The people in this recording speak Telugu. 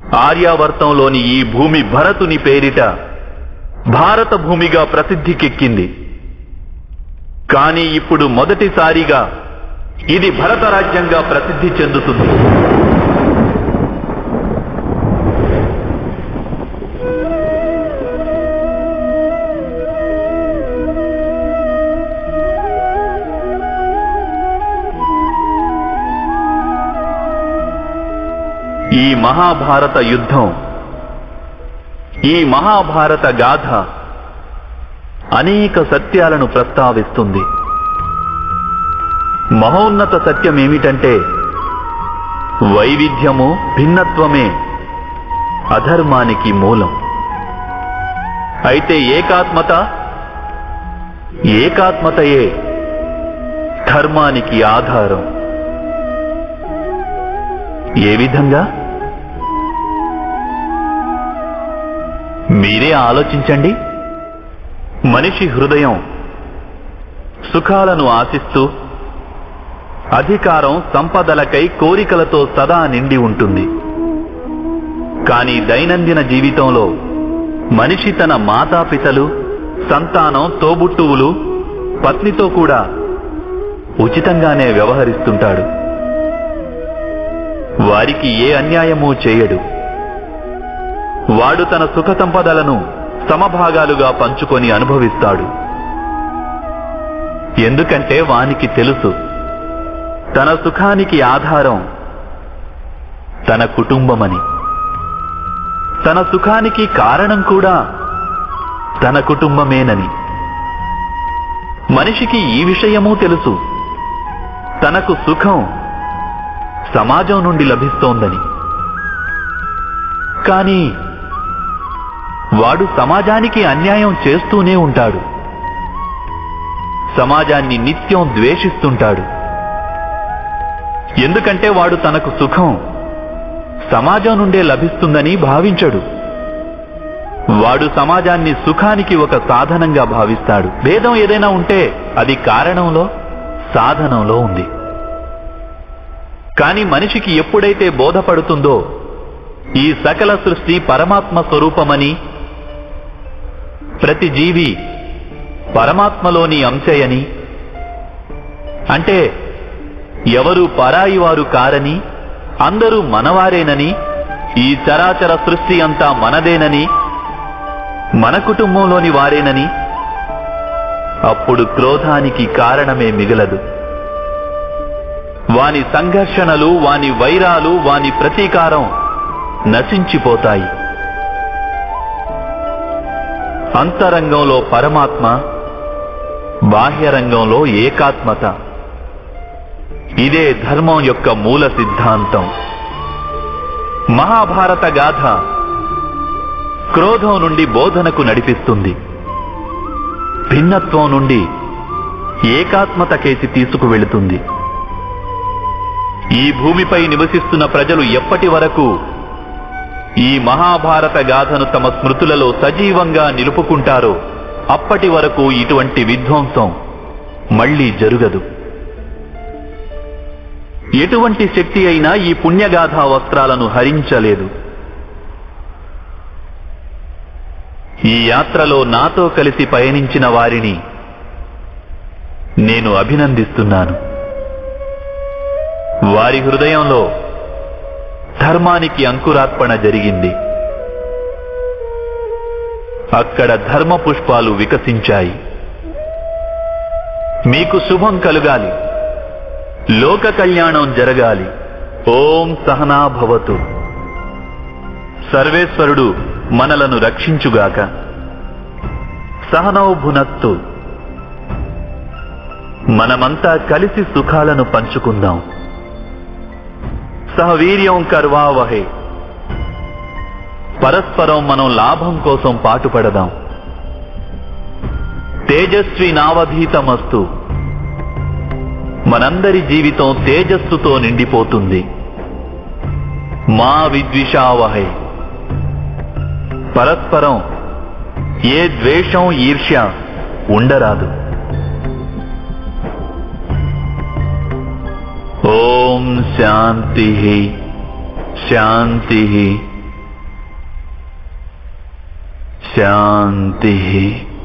ఆర్యావర్తంలోని ఈ భూమి భరతుని పేరిట భారత భూమిగా ప్రసిద్ధికెక్కింది కానీ ఇప్పుడు మొదటిసారిగా ఇది భరత రాజ్యంగా ప్రసిద్ధి చెందుతుంది ఈ మహాభారత యుద్ధం ఈ మహాభారత గాథ అనేక సత్యాలను ప్రస్తావిస్తుంది మహోన్నత సత్యం ఏమిటంటే వైవిధ్యము భిన్నత్వమే అధర్మానికి మూలం అయితే ఏకాత్మత ఏకాత్మతయే ధర్మానికి ఆధారం ఏ విధంగా మీరే ఆలోచించండి మనిషి హృదయం సుఖాలను ఆశిస్తూ అధికారం సంపదలకై కోరికలతో సదా నిండి ఉంటుంది కానీ దైనందిన జీవితంలో మనిషి తన మాతాపితలు సంతానం తోబుట్టువులు పత్నితో కూడా ఉచితంగానే వ్యవహరిస్తుంటాడు వారికి ఏ అన్యాయమూ చేయడు వాడు తన సుఖ సంపదలను సమభాగాలుగా పంచుకొని అనుభవిస్తాడు ఎందుకంటే వానికి తెలుసు తన సుఖానికి ఆధారం తన కుటుంబమని తన సుఖానికి కారణం కూడా తన కుటుంబమేనని మనిషికి ఈ విషయమూ తెలుసు తనకు సుఖం సమాజం నుండి లభిస్తోందని కానీ వాడు సమాజానికి అన్యాయం చేస్తూనే ఉంటాడు సమాజాన్ని నిత్యం ద్వేషిస్తుంటాడు ఎందుకంటే వాడు తనకు సుఖం సమాజం నుండే లభిస్తుందని భావించడు వాడు సమాజాన్ని సుఖానికి ఒక సాధనంగా భావిస్తాడు భేదం ఏదైనా ఉంటే అది కారణంలో సాధనంలో ఉంది కాని మనిషికి ఎప్పుడైతే బోధపడుతుందో ఈ సకల సృష్టి పరమాత్మ స్వరూపమని ప్రతి జీవి పరమాత్మలోని అంశయని అంటే ఎవరు పరాయి వారు కారని అందరూ మనవారేనని ఈ చరాచర సృష్టి అంతా మనదేనని మన కుటుంబంలోని వారేనని అప్పుడు క్రోధానికి కారణమే మిగలదు వాని సంఘర్షణలు వాని వైరాలు వాని ప్రతీకారం నశించిపోతాయి అంతరంగంలో పరమాత్మ బాహ్యరంగంలో ఏకాత్మత ఇదే ధర్మం యొక్క మూల సిద్ధాంతం మహాభారత గాథ క్రోధం నుండి బోధనకు నడిపిస్తుంది భిన్నత్వం నుండి ఏకాత్మత కేసి తీసుకువెళుతుంది ఈ భూమిపై నివసిస్తున్న ప్రజలు ఎప్పటి వరకు ఈ మహాభారత గాథను తమ స్మృతులలో సజీవంగా నిలుపుకుంటారో అప్పటి వరకు ఇటువంటి విధ్వంసం మళ్లీ జరుగదు ఎటువంటి శక్తి అయినా ఈ పుణ్యగాథా వస్త్రాలను హరించలేదు ఈ యాత్రలో నాతో కలిసి పయనించిన వారిని నేను అభినందిస్తున్నాను వారి హృదయంలో ధర్మానికి అంకురార్పణ జరిగింది అక్కడ ధర్మ పుష్పాలు వికసించాయి మీకు శుభం కలుగాలి లోక కళ్యాణం జరగాలి ఓం సహనా భవతు సర్వేశ్వరుడు మనలను రక్షించుగాక సహనౌ భునత్తు మనమంతా కలిసి సుఖాలను పంచుకుందాం సహవీర్యం కర్వావహే పరస్పరం మనం లాభం కోసం పాటుపడదాం తేజస్వి నావధీతమస్తు మనందరి జీవితం తేజస్సుతో నిండిపోతుంది మా విద్విషావహై పరస్పరం ఏ ద్వేషం ఈర్ష్య ఉండరాదు ఓం శాంతి శాంతి శాంతి